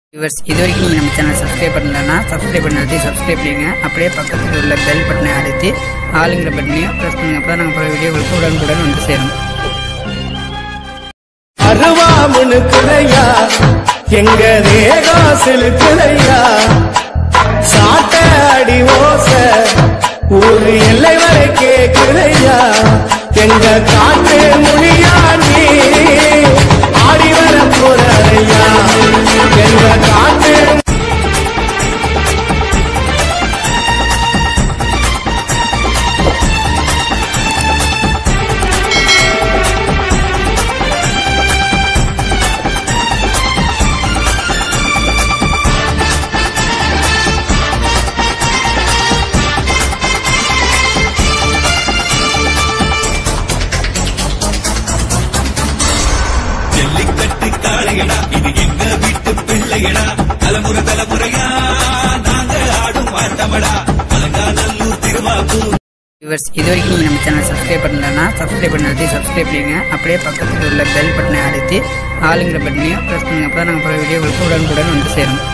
viewers இது வரைக்கும் நீங்கள் நம்ம சேனல் சப்ஸ்கிரைப் பண்ணலன்னா சப்ஸ்கிரைப் பண்ணி அழுத்தி சப்ஸ்கிரைப் பண்ணுங்க அப்படியே பக்கத்தில் உள்ள பெல் பட்டனை அழுத்தி ஆளுங்கிற பட்டனையும் ப்ரெஸ் பண்ணுங்க அப்போ நாங்கள் போகிற வீடியோகளுக்கு உடனுக்குடன் வந்து சேரும் அருவாமுனு குலையா எங்க தேகம் செலுத்துலையா சாட்ட அடி ஓச ஊரு எல்லை வரை கேக்குதையா எங்க காட்டு மொழியா நீ ஆடி வர போறையா எங்க காட்டு ஜல்லிக்கட்டு காளையடா இது எங்க வீட்டு பிள்ளையடா தலைமுறை தலைமுறையா நாங்க ஆடும் ஆட்டமடா அலங்காநல்லூர் திருவாக்கூர் வியூவர்ஸ் இது வரைக்கும் நீங்கள் நம்ம சேனல் சப்ஸ்கிரைப் பண்ணலன்னா சப்ஸ்கிரைப் பண்ணி அழுத்தி சப்ஸ்கிரைப் பண்ணுங்க அப்படியே பக்கத்தில் உள்ள பெல் பட்டனை அழுத்தி ஆளுங்கிற பட்டனையும் ப்ரெஸ் பண்ணுங்க அப்போ நாங்கள் போகிற வீடியோகளுக்கு உடனுக்குடன் வந்து சேரும்